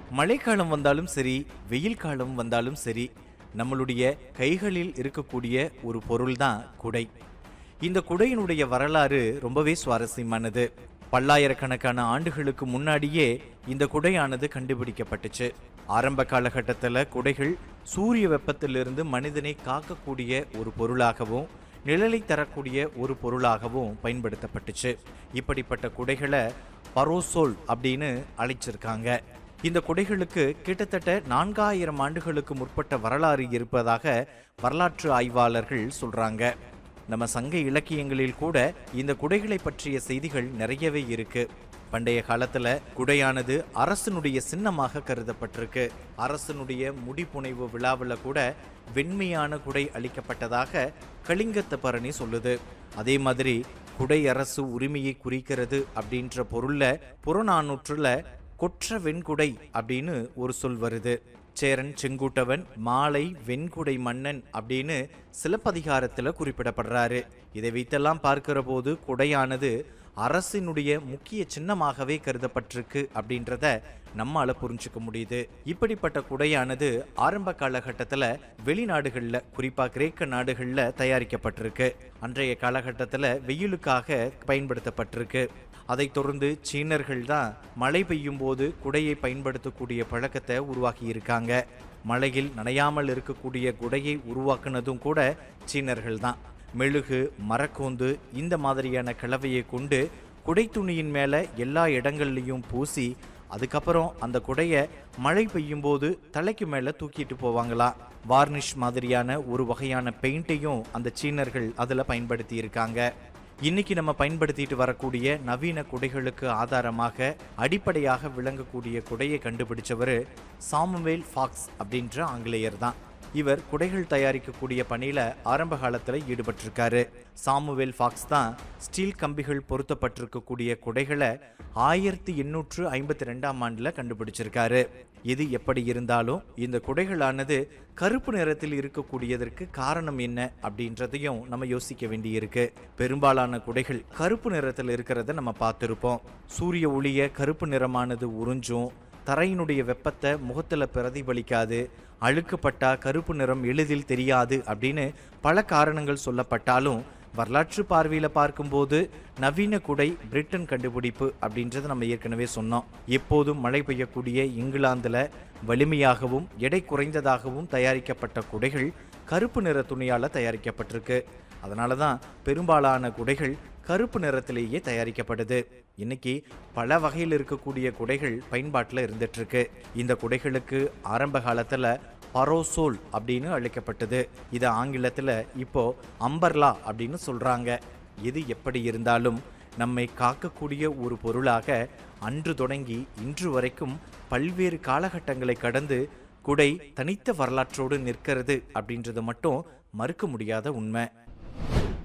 மழைக்காலம் வந்தாலும் சரி வெயில் காலம் வந்தாலும் சரி நம்மளுடைய கைகளில் இருக்கக்கூடிய ஒரு பொருள் தான் குடை இந்த குடையினுடைய வரலாறு ரொம்பவே சுவாரஸ்யமானது பல்லாயிரக்கணக்கான ஆண்டுகளுக்கு முன்னாடியே இந்த குடையானது கண்டுபிடிக்கப்பட்டுச்சு ஆரம்ப காலகட்டத்தில் குடைகள் சூரிய வெப்பத்திலிருந்து மனிதனை காக்கக்கூடிய ஒரு பொருளாகவும் நிழலை தரக்கூடிய ஒரு பொருளாகவும் பயன்படுத்தப்பட்டுச்சு இப்படிப்பட்ட குடைகளை பரோசோல் அப்படின்னு அழைச்சிருக்காங்க இந்த குடைகளுக்கு கிட்டத்தட்ட நான்காயிரம் ஆண்டுகளுக்கு முற்பட்ட வரலாறு இருப்பதாக வரலாற்று ஆய்வாளர்கள் சொல்றாங்க நம்ம சங்க இலக்கியங்களில் கூட இந்த குடைகளை பற்றிய செய்திகள் நிறையவே இருக்கு பண்டைய காலத்துல குடையானது அரசனுடைய சின்னமாக கருதப்பட்டிருக்கு அரசனுடைய முடிப்புனைவு விழாவில் கூட வெண்மையான குடை அளிக்கப்பட்டதாக கலிங்கத்த பரணி சொல்லுது அதே மாதிரி குடை அரசு உரிமையை குறிக்கிறது அப்படின்ற பொருள்ல புறநானூற்றுல கொற்ற வெண்குடை அப்படின்னு ஒரு சொல் வருது சேரன் செங்குட்டவன் மாலை வெண்குடை மன்னன் அப்படின்னு சிலப்பதிகாரத்துல குறிப்பிடப்படுறாரு இதை வைத்தெல்லாம் பார்க்கிற போது குடையானது அரசினுடைய முக்கிய சின்னமாகவே கருதப்பட்டிருக்கு அப்படின்றத நம்மால புரிஞ்சுக்க முடியுது இப்படிப்பட்ட குடையானது ஆரம்ப காலகட்டத்தில் வெளிநாடுகளில் குறிப்பாக கிரேக்க நாடுகளில் தயாரிக்கப்பட்டிருக்கு அன்றைய காலகட்டத்தில் வெயிலுக்காக பயன்படுத்தப்பட்டிருக்கு அதைத் தொடர்ந்து சீனர்கள் தான் மழை பெய்யும் போது குடையை பயன்படுத்தக்கூடிய பழக்கத்தை உருவாக்கி இருக்காங்க மழையில் நனையாமல் இருக்கக்கூடிய குடையை உருவாக்குனதும் கூட சீனர்கள் தான் மெழுகு மரக்கோந்து இந்த மாதிரியான கலவையை கொண்டு குடை துணியின் மேலே எல்லா இடங்கள்லையும் பூசி அதுக்கப்புறம் அந்த குடையை மழை பெய்யும் போது தலைக்கு மேலே தூக்கிட்டு போவாங்களாம் வார்னிஷ் மாதிரியான ஒரு வகையான பெயிண்ட்டையும் அந்த சீனர்கள் அதில் பயன்படுத்தி இருக்காங்க இன்னைக்கு நம்ம பயன்படுத்திட்டு வரக்கூடிய நவீன குடைகளுக்கு ஆதாரமாக அடிப்படையாக விளங்கக்கூடிய குடையை கண்டுபிடிச்சவர் சாமுவேல் ஃபாக்ஸ் அப்படின்ற ஆங்கிலேயர் தான் இவர் குடைகள் தயாரிக்கக்கூடிய பணியில ஆரம்ப காலத்துல ஈடுபட்டிருக்காரு சாமுவேல் ஃபாக்ஸ் தான் ஸ்டீல் கம்பிகள் பொருத்தப்பட்டிருக்கக்கூடிய குடைகளை ஆயிரத்தி எண்ணூற்று ஐம்பத்தி ரெண்டாம் ஆண்டுல கண்டுபிடிச்சிருக்காரு இது எப்படி இருந்தாலும் இந்த குடைகளானது கருப்பு நிறத்தில் இருக்கக்கூடியதற்கு காரணம் என்ன அப்படின்றதையும் நம்ம யோசிக்க வேண்டியிருக்கு பெரும்பாலான குடைகள் கருப்பு நிறத்தில் இருக்கிறத நம்ம பார்த்திருப்போம் சூரிய ஒளிய கருப்பு நிறமானது உறிஞ்சும் தரையினுடைய வெப்பத்தை முகத்துல பிரதிபலிக்காது அழுக்குப்பட்டா கருப்பு நிறம் எளிதில் தெரியாது அப்படின்னு பல காரணங்கள் சொல்லப்பட்டாலும் வரலாற்று பார்வையில் பார்க்கும்போது நவீன குடை பிரிட்டன் கண்டுபிடிப்பு அப்படின்றத நம்ம ஏற்கனவே சொன்னோம் எப்போதும் மழை பெய்யக்கூடிய இங்கிலாந்துல வலிமையாகவும் எடை குறைந்ததாகவும் தயாரிக்கப்பட்ட குடைகள் கருப்பு நிற துணியால தயாரிக்கப்பட்டிருக்கு அதனால தான் பெரும்பாலான குடைகள் கருப்பு நிறத்திலேயே தயாரிக்கப்படுது இன்னைக்கு பல வகையில் இருக்கக்கூடிய குடைகள் பயன்பாட்டில் இருந்துட்டு இருக்கு இந்த குடைகளுக்கு ஆரம்ப காலத்துல பரோசோல் அப்படின்னு அழைக்கப்பட்டது இது ஆங்கிலத்துல இப்போ அம்பர்லா அப்படின்னு சொல்றாங்க எது எப்படி இருந்தாலும் நம்மை காக்கக்கூடிய ஒரு பொருளாக அன்று தொடங்கி இன்று வரைக்கும் பல்வேறு காலகட்டங்களை கடந்து குடை தனித்த வரலாற்றோடு நிற்கிறது அப்படின்றது மட்டும் மறுக்க முடியாத உண்மை